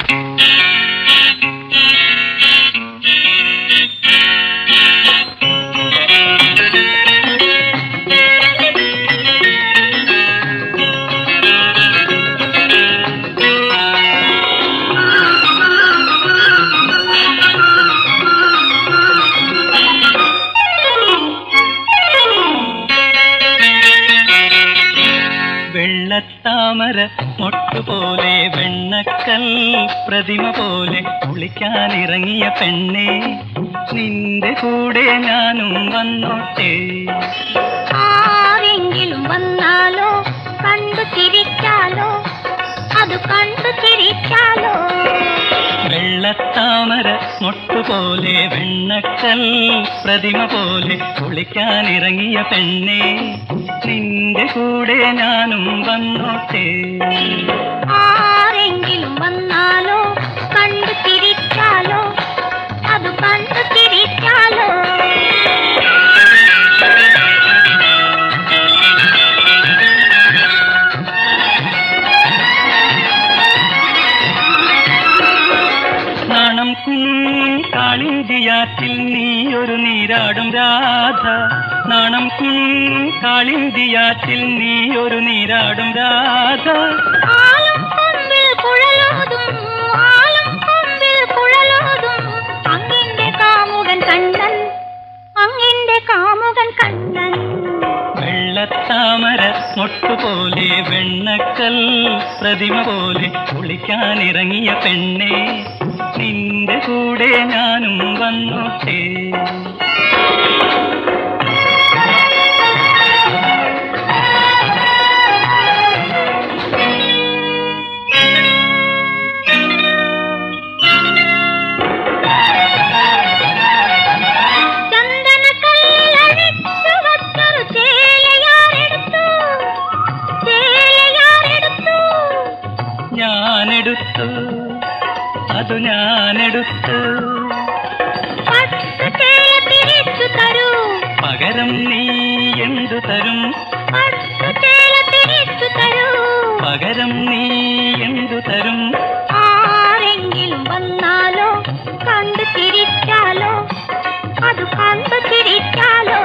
വെള്ളത്താമര മൊട്ടുപോലെ വെണ്ണക്കൽ പ്രതിമ പോലെ കുളിക്കാനിറങ്ങിയ പെണ്ണെ നിന്റെ കൂടെ ഞാനും വന്നോട്ടെ ആരെങ്കിലും വന്നാലോ കണ്ടു ചിരിച്ചാലോ അത് കണ്ടു ചിരിച്ചാലോ വെള്ളത്താമര മൊട്ടുപോലെ വെണ്ണക്കൽ പ്രതിമ പോലെ കുളിക്കാനിറങ്ങിയ പെണ്ണെ നിന്റെ കൂടെ ഞാനും വന്നോട്ടെ ആരെങ്കിലും വന്നാലോ കണ്ടു ചിരിച്ചാലോ അത് കണ്ടു ചിരിച്ചാലോ നാണം കുഞ്ഞും കാളിന്തിയാറ്റിൽ നീയൊരു നീരാടും രാധ നാണം കുഞ്ഞും കാളിന്തിയാറ്റിൽ നീയൊരു നീരാടും രാധ ആലും കൊമ്പിൽ കുഴലോതും ആലും കൊമ്പിൽ കുഴലോതും അങ്ങിന്റെ കാമുകൻ കണ്ണൻ അങ്ങിന്റെ കാമുകൻ കണ്ണൻ വെള്ളത്താമര മൊട്ടുപോലെ വെണ്ണക്കൽ പ്രതിമ പോലെ കുളിക്കാനിറങ്ങിയ പെണ്ണെ നിന്റെ കൂടെ ഞാനും വന്നോട്ടെ ചന്ദന കല്ലടിച്ചു വച്ചൊരു ചേലയാരെടുത്തു ചേലയാരെടുത്തു ഞാനെടുത്തു അതു ഞാനെടുത്തു പത്ത് ചേല തിരിച്ചു തരൂ പകരം നീ എന്തു തരും പത്ത് ചേല തിരിച്ചു തരൂ പകരം നീ എന്തു തരും ആരെങ്കിലും വന്നാലോ കണ്ടു ചിരിച്ചാലോ അത് കണ്ടു ചിരിച്ചാലോ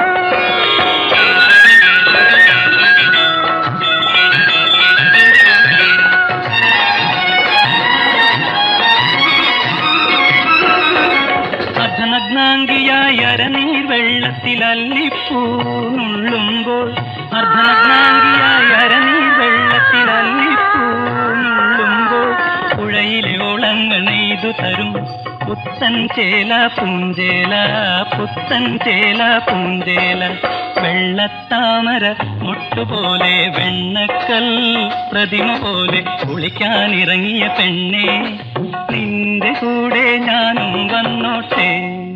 അർദ്ധനഗ്നാംഗിയായ അരനീർ വെള്ളത്തിൽ അല്ലിപ്പൂന്നുള്ളുമ്പോൾ അർദ്ധനഗ്നാംഗിയായ അരനീർ വെള്ളത്തിൽ അല്ലിപ്പൂന്നുള്ളുമ്പോൾ പുഴയിലെ ഓളങ്ങൾ നെയ്തു തരും പുത്തൻ ചേല പൂഞ്ചേല പുത്തൻ ചേല പൂഞ്ചേല വെള്ളത്താമര മുട്ടുപോലെ വെണ്ണക്കൽ പ്രതിമ പോലെ കുളിക്കാനിറങ്ങിയ പെണ്ണെ നിന്റെ കൂടെ ഞാനും വന്നോട്ടെ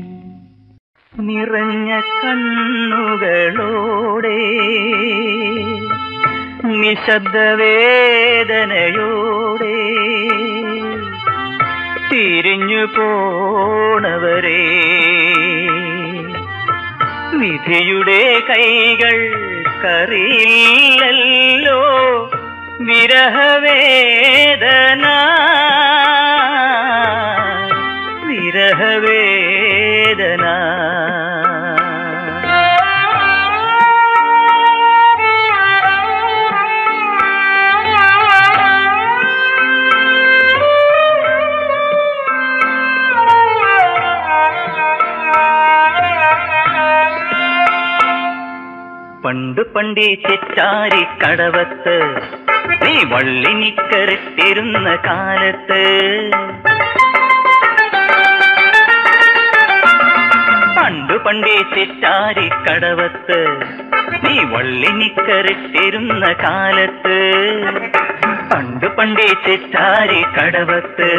നിറഞ്ഞ കണ്ണുകളോടെ നിശബ്ദവേദനയോടെ തിരിഞ്ഞു പോണവരെ വിധിയുടെ കൈകൾ കറിയില്ലല്ലോ വിരഹവേദന വിരഹവേദന പണ്ട് പണ്ടേ ചെറ്റാരി കടവത്ത് നീ വള്ളിനിക്കരട്ടിരുന്ന കാലത്ത് പണ്ട് പണ്ടേ ചെറ്റാരി കടവത്ത് നീ വള്ളിനിക്കരട്ടിരുന്ന കാലത്ത് പണ്ട് പണ്ടേ ചെറ്റാരി കടവത്ത്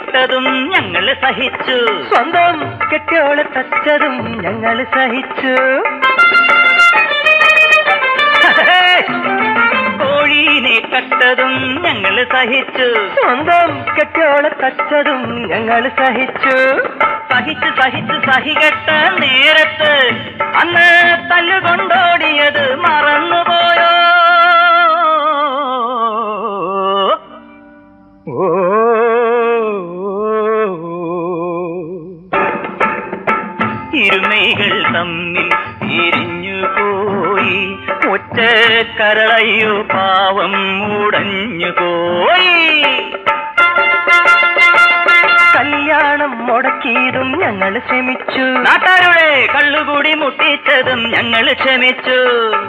കെട്ടതും ഞങ്ങൾ സഹിച്ചു സ്വന്തം കെട്ടിയോളെ തച്ചതും ഞങ്ങൾ സഹിച്ചു കോഴീനെ കട്ടതും ഞങ്ങൾ സഹിച്ചു സ്വന്തം കെട്ടിയോളെ തച്ചതും ഞങ്ങൾ സഹിച്ചു സഹിച്ച് സഹിച്ച് സഹികെട്ട നേരത്ത് അന്ന് തല്ലുകൊണ്ടോടിയത് മറന്നുപോയോ ഓ ഇരുമൈകൾ തമ്മിൽ തിരിഞ്ഞു പോയി ഒറ്റ കരളയ്യോ പാവം മുടഞ്ഞു പോയി കല്യാണം മുടക്കിയതും ഞങ്ങൾ ക്ഷമിച്ചു നാട്ടാരുടെ കള്ളുകൂടി മുട്ടിച്ചതും ഞങ്ങൾ ക്ഷമിച്ചു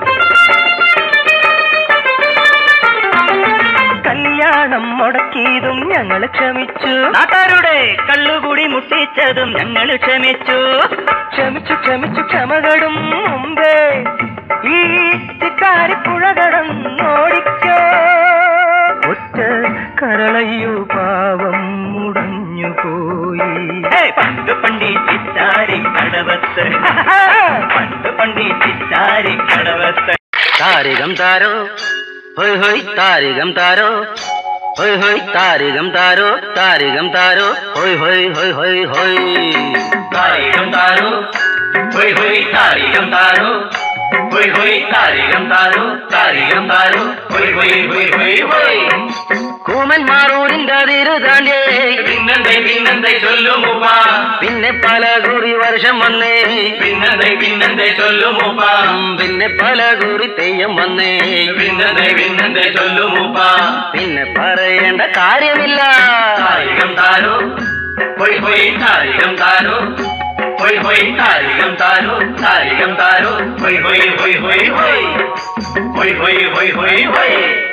കല്യാണം മുടക്കിയതും ഞങ്ങൾ ക്ഷമിച്ചു നാട്ടാരുടെ കള്ളുകൂടി മുട്ടിച്ചതും ഞങ്ങൾ ക്ഷമിച്ചു ക്ഷമിച്ചു ക്ഷമിച്ചു ക്ഷമകളും മുമ്പേ ഈ ചിക്കാരിപ്പുഴകടം ഓടിക്കോ ഒറ്റ കരളയ്യോ പാവം മുടഞ്ഞു പോയി ഹേ, പണ്ട് പണ്ടി ചിറ്റാരി കടവത്ത് പണ്ട് പണ്ടി ചിറ്റാരി കടവത്ത് താരികം താരോ ഹൊയ് ഹൊയ് താരികം താരോ ഹൊയ് ഹൊയ് താരികം താരോ താരികം താരോ ഹൊയ് ഹൊയ് ഹൊയ് ഹൊയ് ഹൊയ് താരികം താരോ ഹൊയ് ഹൊയ് താരികം താരോ ഹൊയ് ഹൊയ് താരികം താരോ താരികം താരോ ഹൊയ് ഹൊയ് ഹൊയ് ഹൊയ് ഹൊയ് കൂമന്മാരൂരിന്റെ അതിര് താണ്ടേ പിന്നെന്തേ പിന്നെന്തേ ചൊല്ലുമുപ്പാ പിന്നെ പല കുറി വർഷം വന്നേ പിന്നെന്തേ പിന്നെന്തേ ചൊല്ലുമുപ്പാ പിന്നെ പല കുറി തെയ്യം വന്നേ പിന്നെന്തേ പിന്നെന്തേ ചൊല്ലുമുപ്പാ പിന്നെ പറയേണ്ട കാര്യമില്ല താരികം താരോ ഹൊയ് ഹൊയ് താരികം താരോ ഹൊയ് ഹൊയ് താരികം താരോ താരികം താരോ ഹൊയ് ഹൊയ് ഹൊയ് ഹൊയ് ഹൊയ് ഹൊയ് ഹൊയ് ഹൊയ് ഹൊയ് ഹൊയ്